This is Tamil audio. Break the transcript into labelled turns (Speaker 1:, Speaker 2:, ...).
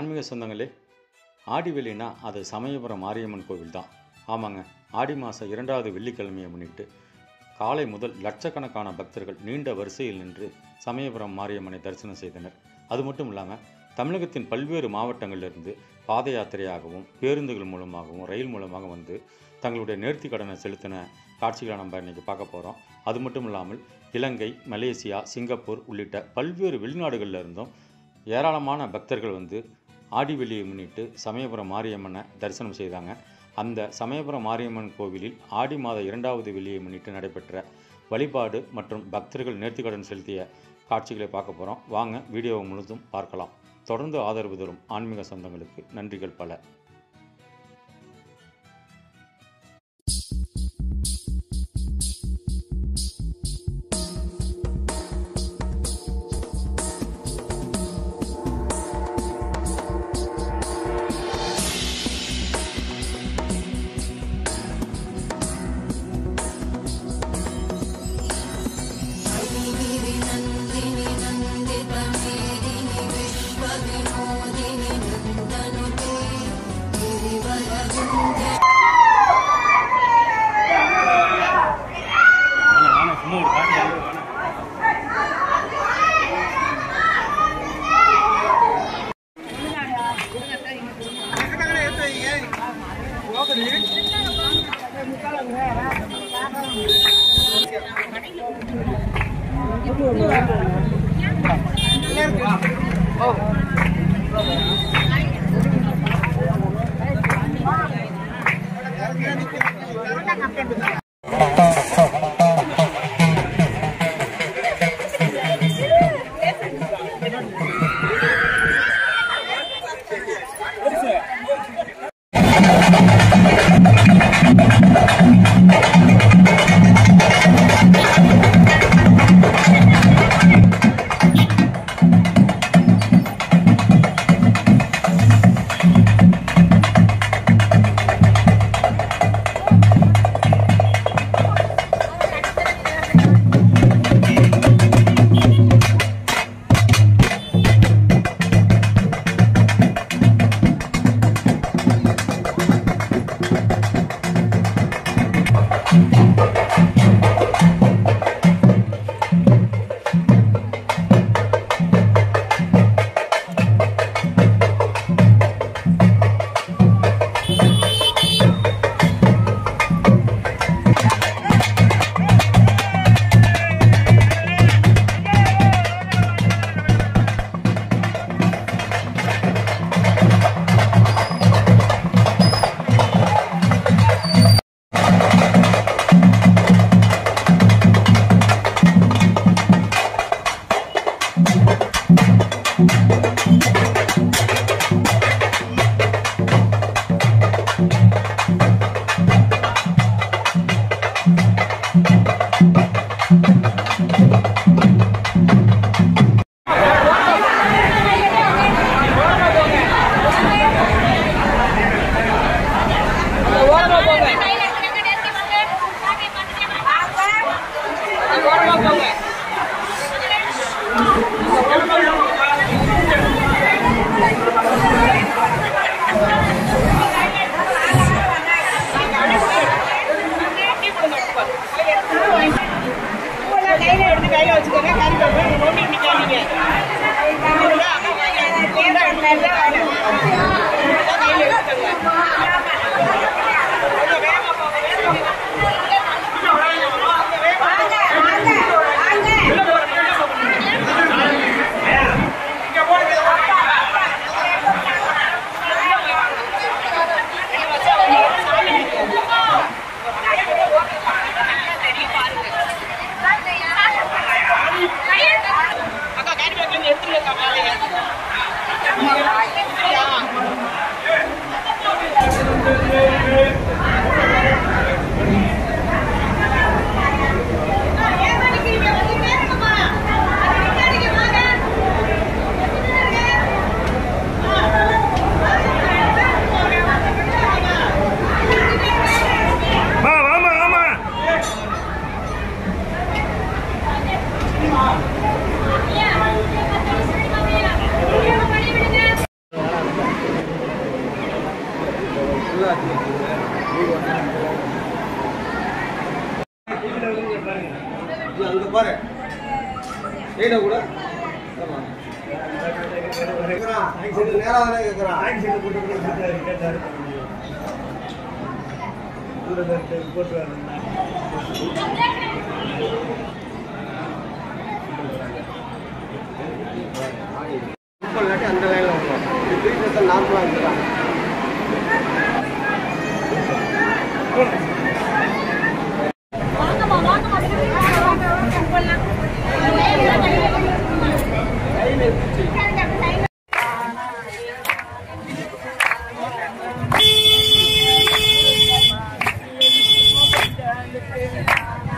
Speaker 1: ஆன்மீக சொந்தங்களே ஆடி வெள்ளினா அது சமயபுரம் மாரியம்மன் கோவில் தான் ஆமாங்க ஆடி மாதம் இரண்டாவது வெள்ளிக்கிழமையை முன்னிட்டு காலை முதல் லட்சக்கணக்கான பக்தர்கள் நீண்ட வரிசையில் நின்று சமயபுரம் மாரியம்மனை தரிசனம் செய்தனர் அது மட்டும் இல்லாமல் தமிழகத்தின் பல்வேறு மாவட்டங்களிலிருந்து பாத யாத்திரையாகவும் பேருந்துகள் மூலமாகவும் ரயில் மூலமாக வந்து தங்களுடைய நேர்த்தி கடனை செலுத்தின காட்சிகளை நம்ம இன்றைக்கி பார்க்க போகிறோம் அது மட்டும் இல்லாமல் இலங்கை மலேசியா சிங்கப்பூர் உள்ளிட்ட பல்வேறு வெளிநாடுகளில் இருந்தும் ஏராளமான பக்தர்கள் வந்து ஆடி வெள்ளியை முன்னிட்டு சமயபுரம் மாரியம்மனை தரிசனம் செய்தாங்க அந்த சமயபுரம் மாரியம்மன் கோவிலில் ஆடி மாத இரண்டாவது வெள்ளியை முன்னிட்டு நடைபெற்ற வழிபாடு மற்றும் பக்தர்கள் நேர்த்திக்கடன் செலுத்திய காட்சிகளை பார்க்க போகிறோம் வாங்க வீடியோவை முழுதும் பார்க்கலாம் தொடர்ந்து ஆதரவு தரும் ஆன்மீக சொந்தங்களுக்கு நன்றிகள் பல
Speaker 2: नन्दिनि नन्दितमेदिनि विश्वविनोदिनि नन्दनुते गिरिवरविन्द्य
Speaker 3: பாரு ஏடா கூட நேரா தானே கேட்குறான் இல்லாட்டி அந்த லைனில் விடுவோம் த்ரீ நார்மலாக இருந்துதான்
Speaker 4: Thank you.